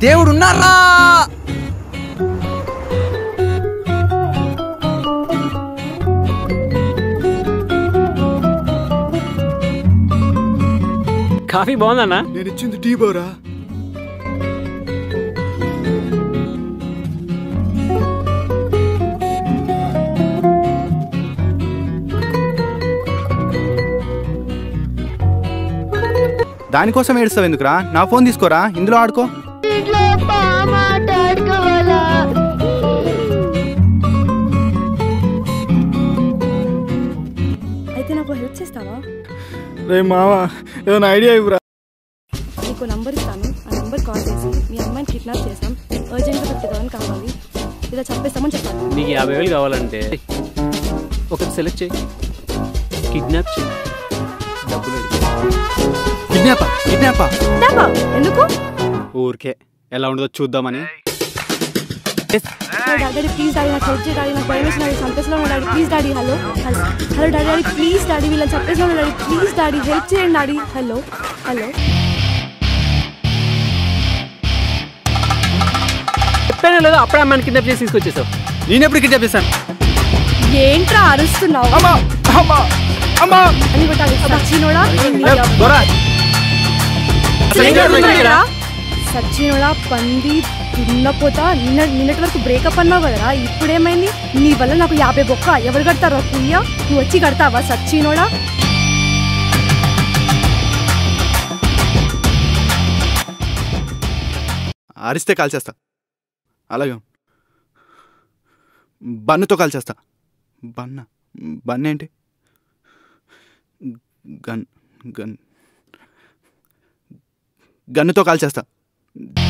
దేవుడు ఉన్నారా కాఫీ బాగుందన్నా నేను ఇచ్చింది టీ బోరా దానికోసం ఏడుస్తావు ఎందుకురా నా ఫోన్ తీసుకోరా ఇందులో ఆడుకో ఇంట్లో బామ్మ ఆడుకోవాలా అయితే నాకు హెల్ప్ చేస్తావా రే మావా ఏదైనా ఐడియా ఇవ్వరా నీకు నంబర్ ఇస్తాను ఆ నంబర్ కాల్ చేసి మీ అమ్మాయిని కిడ్నాప్ చేసాం అర్జెంట్గా ఫిఫ్టీ థౌసండ్ కావాలి ఇలా చెప్పేస్తామని చెప్పాను నీకు యాభై వేలు కావాలంటే ఒకటి సెలెక్ట్ చేయి కిడ్నాప్ చేయి డబ్బులు అడుగు. కిడ్నాపా కిడ్నాపా డాబా ఎందుకు ఊరికే ఎలా ఉండదో చూద్దామని డాడీ ప్లీజ్ డాడీ నాకు హెల్ప్ చేయి డాడీ నాకు భయం వేసిన డాడీ సంతోషంలో ఉన్న daddy please daddy hello hello hello daddy daddy please daddy వీళ్ళని చెప్పేసిన డాడీ ప్లీజ్ డాడీ హెల్ప్ చేయండి డాడీ హలో హలో చెప్పాను లేదా అప్పుడే అమ్మాయిని కిడ్నాప్ చేసి తీసుకొచ్చేసావు నేనెప్పుడు కిడ్నాప్ చేశాను ఏంట్రా అరుస్తున్నావు అమ్మా అమ్మా అమ్మా అని కొట్టాలి సచ్చినోడా ఏ, దొరా. అసలు ఏం జరుగుతుంది ఇక్కడ? సచ్చినోడా పంది దున్నపోతా నిన్న నిన్నటి వరకు బ్రేకప్ అన్నావు కదరా ఇప్పుడేమైంది నీ వల్ల నాకు యాభై బొక్క ఎవరు కడతారో పుయ్య నువ్వు వచ్చి కడతావా సచ్చినోడా అరిస్తే కాల్చేస్తా అలాగే బన్నుతో కాల్చేస్తా బన్న బన్న ఏంటి గన్ గన్ గన్నుతో కాల్చేస్తా